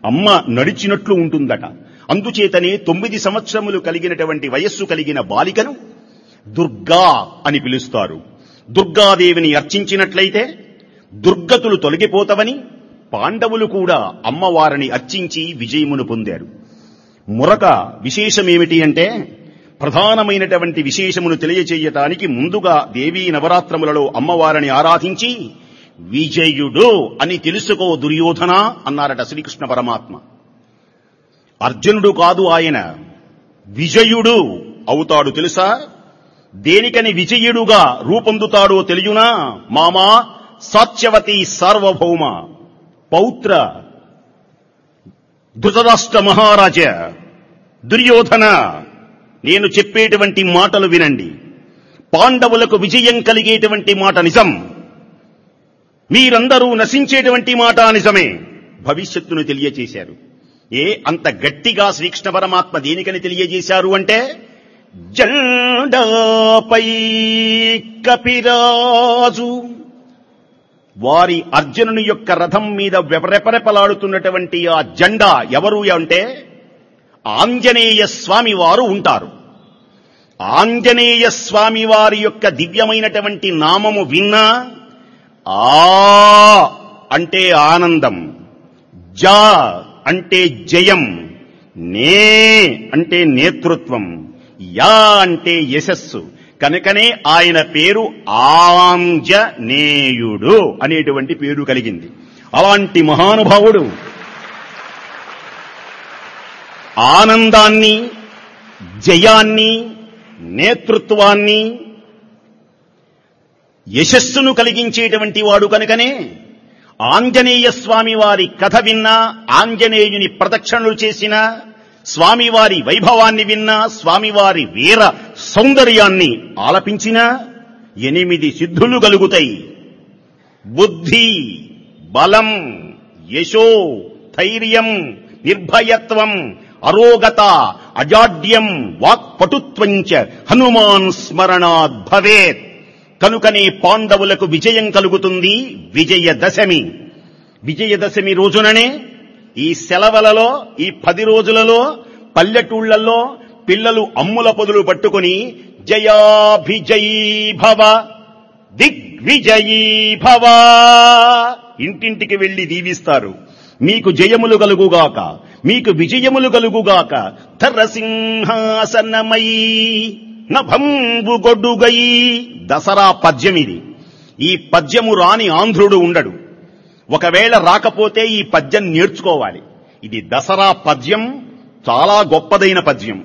అమ్మ నడిచినట్లు ఉంటుందట అందుచేతనే తొమ్మిది సంవత్సరములు కలిగినటువంటి వయస్సు కలిగిన బాలికను దుర్గా అని పిలుస్తారు దుర్గాదేవిని అర్చించినట్లయితే దుర్గతులు తొలగిపోతవని పాండవులు కూడా అమ్మవారిని అర్చించి విజయమును పొందారు మరొక విశేషమేమిటి అంటే ప్రధానమైనటువంటి విశేషమును తెలియచేయటానికి ముందుగా దేవీ నవరాత్రములలో అమ్మవారిని ఆరాధించి విజయుడు అని తెలుసుకో దుర్యోధన అన్నారట శ్రీకృష్ణ పరమాత్మ అర్జునుడు కాదు ఆయన విజయుడు అవుతాడు తెలుసా దేనికని విజయుడుగా రూపొందుతాడో తెలియనా మామా సాత్యవతి సార్వభౌమ పౌత్ర ధృతరాష్ట్ర మహారాజ దుర్యోధన నేను చెప్పేటువంటి మాటలు వినండి పాండవులకు విజయం కలిగేటువంటి మాట నిజం మీరందరూ నశించేటువంటి మాట నిజమే భవిష్యత్తును తెలియచేశారు ఏ అంత గట్టిగా శ్రీకృష్ణ పరమాత్మ దేనికని తెలియజేశారు అంటే జెండాపై కపిరాజు వారి అర్జునుని యొక్క రథం మీద రెపరెపలాడుతున్నటువంటి ఆ జెండా ఎవరు అంటే ఆంజనేయ స్వామి వారు ఉంటారు ఆంజనేయ స్వామి వారి యొక్క దివ్యమైనటువంటి నామము విన్నా ఆ అంటే ఆనందం జా అంటే జయం నే అంటే నేతృత్వం యా అంటే యశస్సు కనుకనే ఆయన పేరు ఆంజనేయుడు అనేటువంటి పేరు కలిగింది అలాంటి మహానుభావుడు ఆనందాన్ని జయాన్ని నేతృత్వాన్ని యశస్సును కలిగించేటువంటి వాడు కనుకనే ఆంజనేయ స్వామి వారి కథ విన్నా ఆంజనేయుని ప్రదక్షిణలు చేసిన స్వామివారి వైభవాన్ని విన్నా స్వామివారి వీర సౌందర్యాన్ని ఆలపించినా ఎనిమిది సిద్ధులు కలుగుతాయి బుద్ధి బలం యశో ధైర్యం నిర్భయత్వం అరోగత అజాడ్యం వాక్పటుత్వంచ హనుమాన్ స్మరణాద్ భవేత్ కనుకనే పాండవులకు విజయం కలుగుతుంది విజయదశమి విజయదశమి రోజుననే ఈ సెలవులలో ఈ పది రోజులలో పల్లెటూళ్లలో పిల్లలు అమ్ముల పొదులు పట్టుకుని జయాభిజయీ భవ దిగ్విజయీ భవ ఇంటింటికి వెళ్లి దీవిస్తారు మీకు జయములు కలుగుగాక మీకు విజయములు కలుగుగాక ధరసింహాసనమయీ నభంబు గొడ్డుగై దసరా పద్యం ఇది ఈ పద్యము రాని ఆంధ్రుడు ఉండడు ఒకవేళ రాకపోతే ఈ పద్యం నేర్చుకోవాలి ఇది దసరా పద్యం చాలా గొప్పదైన పద్యం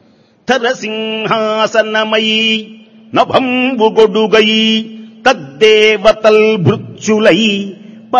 తరసింహాసనమయీ నభంబు గొడుగై తద్దేవతల్ భృత్యులై